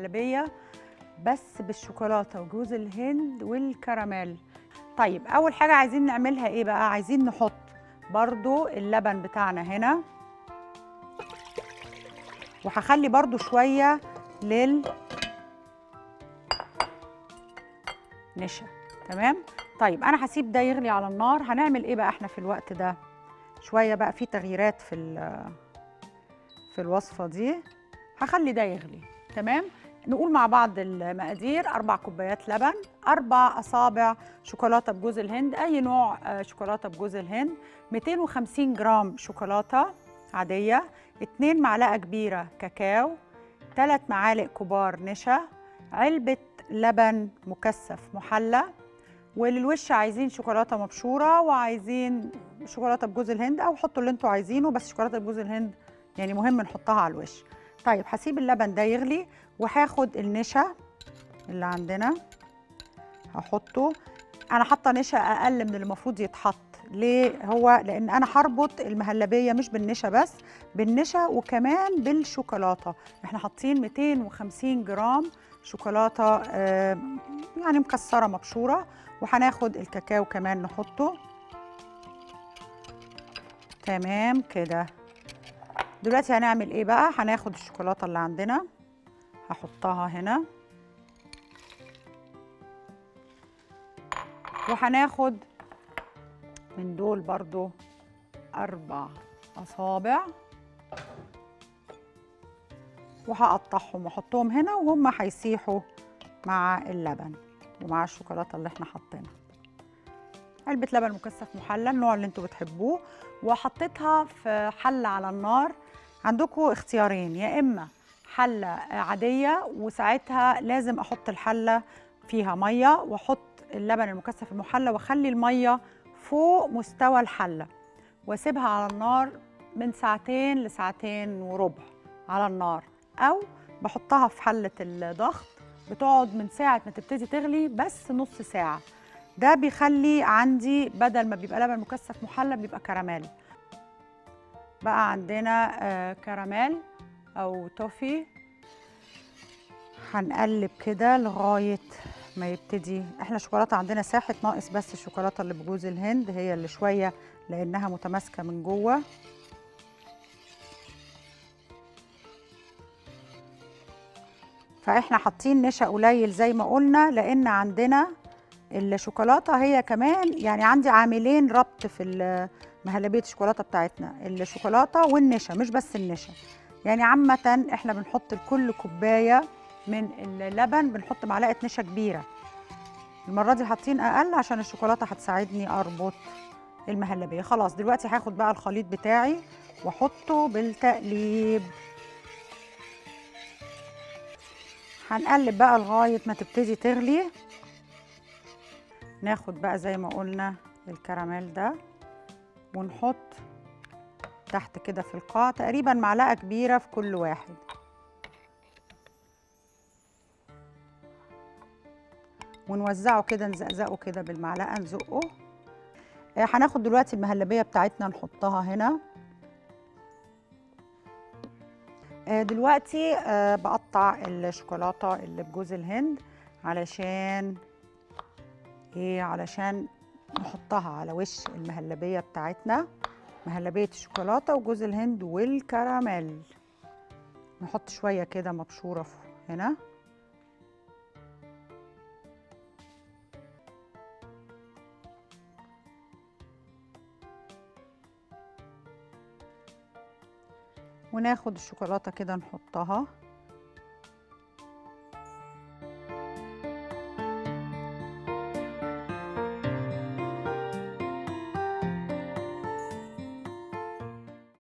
مهلبيه بس بالشوكولاته وجوز الهند والكراميل طيب اول حاجه عايزين نعملها ايه بقى عايزين نحط برضو اللبن بتاعنا هنا وهخلي برضو شويه لل نشا تمام طيب انا هسيب ده يغلي على النار هنعمل ايه بقى احنا في الوقت ده شويه بقى في تغييرات في ال- في الوصفه دي هخلي ده يغلي تمام نقول مع بعض المقادير أربع كوبايات لبن أربع أصابع شوكولاتة بجوز الهند أي نوع آه، شوكولاتة بجوز الهند 250 جرام شوكولاتة عادية 2 معلقة كبيرة كاكاو 3 معالق كبار نشا علبة لبن مكثف محلى وللوش عايزين شوكولاتة مبشورة وعايزين شوكولاتة بجوز الهند أو حطوا اللي انتوا عايزينه بس شوكولاتة بجوز الهند يعني مهم نحطها على الوش طيب هسيب اللبن ده يغلي وهاخد النشا اللي عندنا هحطه انا حاطه نشا اقل من اللي المفروض يتحط ليه هو لان انا هربط المهلبيه مش بالنشا بس بالنشا وكمان بالشوكولاته احنا حاطين 250 جرام شوكولاته آه، يعني مكسره مبشوره وهناخد الكاكاو كمان نحطه تمام كده دلوقتي هنعمل ايه بقى هناخد الشوكولاته اللي عندنا هحطها هنا وهناخد من دول برضو أربع أصابع وهقطعهم واحطهم هنا وهم هيسيحوا مع اللبن ومع الشوكولاتة اللي احنا حاطينها علبة لبن مكثف محلى النوع اللي انتوا بتحبوه وحطيتها في حلة على النار عندكم اختيارين يا إما حلة عادية وساعتها لازم أحط الحلة فيها مية وأحط اللبن المكثف المحلى وأخلي المية فوق مستوى الحلة وأسيبها على النار من ساعتين لساعتين وربع على النار أو بحطها في حلة الضغط بتقعد من ساعة ما تبتدي تغلي بس نص ساعة ده بيخلي عندي بدل ما بيبقى لبن مكثف محلى بيبقى كراميل بقى عندنا آه، كراميل او توفي هنقلب كده لغايه ما يبتدي احنا الشوكولاته عندنا ساحت ناقص بس الشوكولاته اللي بجوز الهند هي اللي شويه لانها متماسكه من جوه فاحنا حاطين نشا قليل زي ما قلنا لان عندنا الشوكولاته هي كمان يعني عندي عاملين ربط في ال- مهلبيه الشوكولاته بتاعتنا الشوكولاته والنشا مش بس النشا يعني عامة احنا بنحط لكل كوباية من اللبن بنحط معلقة نشا كبيرة المرة دي حاطين أقل عشان الشوكولاتة هتساعدني أربط المهلبية خلاص دلوقتي هاخد بقى الخليط بتاعي واحطه بالتقليب هنقلب بقى لغاية ما تبتدي تغلي ناخد بقى زي ما قلنا الكراميل ده ونحط تحت كده في القاع تقريبا معلقه كبيره في كل واحد ونوزعه كده نزقزقه كده بالمعلقه نزقه آه، هناخد دلوقتي المهلبيه بتاعتنا نحطها هنا آه، دلوقتي آه، بقطع الشوكولاته اللي بجوز الهند علشان ايه علشان نحطها على وش المهلبيه بتاعتنا مهلبية الشوكولاتة وجوز الهند والكراميل نحط شوية كده مبشورة ف- هنا وناخد الشوكولاتة كده نحطها